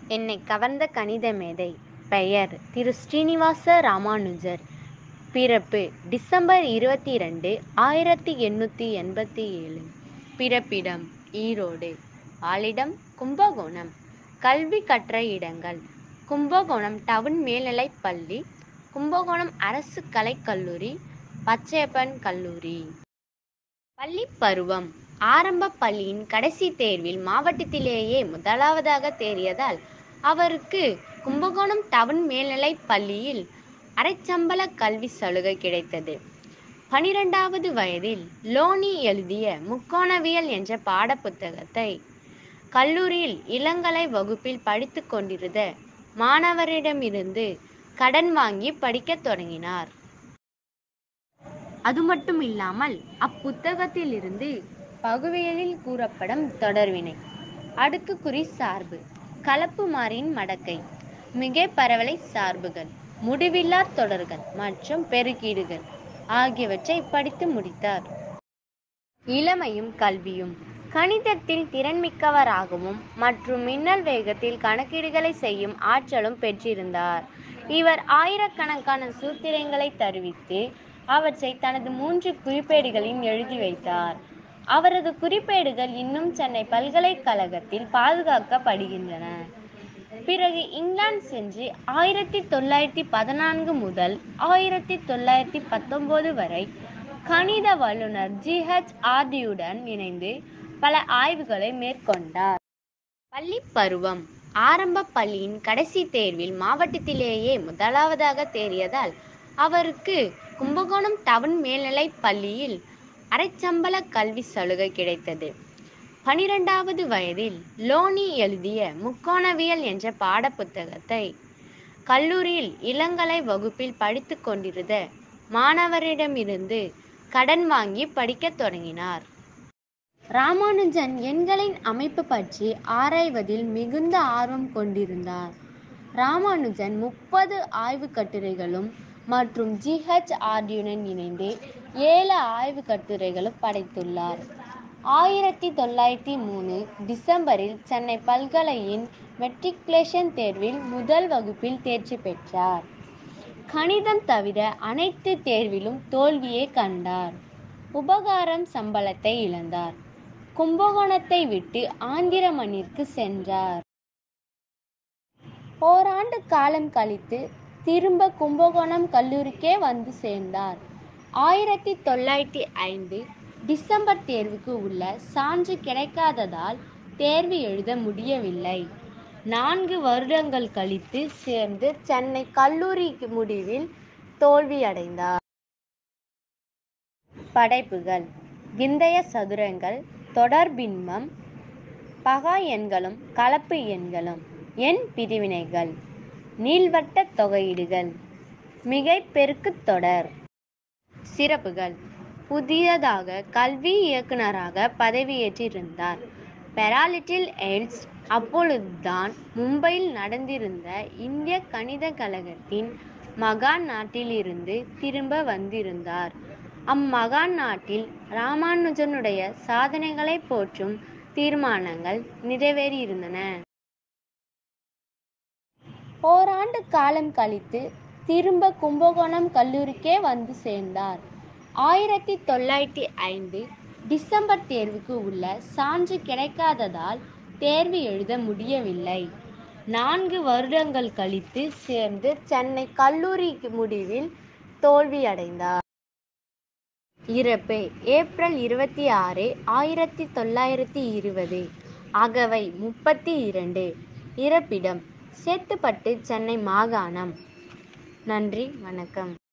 என்னை கவர்ந்த கணித மேதை பெயர் திரு ஸ்ரீனிவாச ராமானுஜர் பிறப்பு டிசம்பர் இருபத்தி ரெண்டு ஆயிரத்தி எண்ணூற்றி எண்பத்தி ஏழு பிறப்பிடம் ஈரோடு வாழிடம் கும்பகோணம் கல்வி கற்ற இடங்கள் கும்பகோணம் டவுன் மேல்நிலைப் பள்ளி கும்பகோணம் அரசு கலைக்கல்லூரி பச்சையப்பன் கல்லூரி பள்ளி பருவம் ஆரம்ப பள்ளியின் கடைசி தேர்வில் மாவட்டத்திலேயே முதலாவதாக தேறியதால் அவருக்கு கும்பகோணம் டவுன் மேல்நிலைப் பள்ளியில் அரைச்சம்பள கல்வி சலுகை கிடைத்தது பனிரெண்டாவது வயதில் லோனி எழுதிய முக்கோணவியல் என்ற பாடப்புத்தகத்தை கல்லூரியில் இளங்கலை வகுப்பில் படித்து கொண்டிருந்த மாணவரிடமிருந்து கடன் வாங்கி படிக்கத் தொடங்கினார் அது மட்டும் இல்லாமல் அப்புத்தகத்திலிருந்து பகுவியலில் கூறப்படும் தொடர்வினை அடுக்குக்குறி சார்பு கலப்பு மாறியின் மடக்கை மிகை பரவலை சார்புகள் முடிவில்லா தொடர்கள் மற்றும் பெருக்கீடுகள் ஆகியவற்றை படித்து முடித்தார் இளமையும் கல்வியும் கணிதத்தில் திறன்மிக்கவராகவும் மற்றும் மின்னல் வேகத்தில் கணக்கீடுகளை செய்யும் ஆற்றலும் பெற்றிருந்தார் இவர் ஆயிரக்கணக்கான சூத்திரங்களை தருவித்து அவற்றை தனது மூன்று குறிப்பேடுகளில் எழுதி வைத்தார் அவரது குறிப்பேடுகள் இன்னும் சென்னை பல்கலைக்கழகத்தில் பாதுகாக்கப்படுகின்றன பிறகு இங்கிலாந்து சென்று ஆயிரத்தி தொள்ளாயிரத்தி பதினான்கு முதல் ஆயிரத்தி தொள்ளாயிரத்தி பத்தொன்பது வரை கணித வல்லுநர் ஜிஹெச் ஆர்டியுடன் இணைந்து பல ஆய்வுகளை மேற்கொண்டார் பள்ளி பருவம் ஆரம்ப பள்ளியின் கடைசி தேர்வில் மாவட்டத்திலேயே முதலாவதாக தேறியதால் அவருக்கு கும்பகோணம் டவுன் மேல்நிலைப் பள்ளியில் அரைச்சம்பள கல்வி சலுகை கிடைத்தது பனிரெண்டாவது வயதில் லோனி எழுதிய முக்கோணவியல் என்ற பாடப்புத்தகத்தை கல்லூரியில் இளங்கலை வகுப்பில் படித்து கொண்டிருந்த மாணவரிடமிருந்து கடன் வாங்கி படிக்கத் தொடங்கினார் ராமானுஜன் எண்களின் அமைப்பு பற்றி ஆராய்வதில் மிகுந்த ஆர்வம் கொண்டிருந்தார் ராமானுஜன் முப்பது ஆய்வு கட்டுரைகளும் மற்றும் ஜிஹெச் ஆர்டியுடன் இணைந்து ஏழு ஆய்வு கட்டுரைகளும் படைத்துள்ளார் ஆயிரத்தி தொள்ளாயிரத்தி மூணு டிசம்பரில் சென்னை பல்கலையின் மெட்ரிகுலேஷன் தேர்வில் முதல் வகுப்பில் தேர்ச்சி பெற்றார் கணிதம் தவிர அனைத்து தேர்விலும் தோல்வியே கண்டார் உபகாரம் சம்பளத்தை இழந்தார் கும்பகோணத்தை விட்டு ஆந்திரமணிற்கு சென்றார் ஓராண்டு காலம் கழித்து திரும்ப கும்பகோணம் கல்லூரிக்கே வந்து சேர்ந்தார் ஆயிரத்தி தொள்ளாயிரத்தி ஐந்து டிசம்பர் தேர்வுக்கு உள்ள சான்று கிடைக்காததால் தேர்வு எழுத முடியவில்லை நான்கு வருடங்கள் கழித்து சேர்ந்து சென்னை கல்லூரி முடிவில் தோல்வியடைந்தார் படைப்புகள் விந்தைய சதுரங்கள் தொடர்பின்மம் பகா எண்களும் கலப்பு எண்களும் எண் பிரிவினைகள் நீள்வட்ட தொகையீடுகள் மிகை பெருக்குத் தொடர் சிறப்புகள் புதியதாக கல்வி இயக்குனராக பதவியேற்றிருந்தார் பெராலிட்டில் எய்ட்ஸ் அப்பொழுதுதான் மும்பையில் நடந்திருந்த இந்திய கணித கழகத்தின் மகான் நாட்டிலிருந்து திரும்ப வந்திருந்தார் அம்மகான் நாட்டில் ராமானுஜனுடைய சாதனைகளை போற்றும் தீர்மானங்கள் நிறைவேறியிருந்தன ஓராண்டு காலம் கழித்து திரும்ப கும்பகோணம் கல்லூரிக்கே வந்து சேர்ந்தார் ஆயிரத்தி தொள்ளாயிரத்தி ஐந்து டிசம்பர் தேர்வுக்கு உள்ள சான்று கிடைக்காததால் தேர்வு எழுத முடியவில்லை நான்கு வருடங்கள் கழித்து சேர்ந்து சென்னை கல்லூரி முடிவில் தோல்வியடைந்தார் இறப்பு ஏப்ரல் இருபத்தி ஆறு ஆயிரத்தி தொள்ளாயிரத்தி இருபது அகவை முப்பத்தி இரண்டு இறப்பிடம் சேத்துப்பட்டு சென்னை மாகாணம் நன்றி வணக்கம்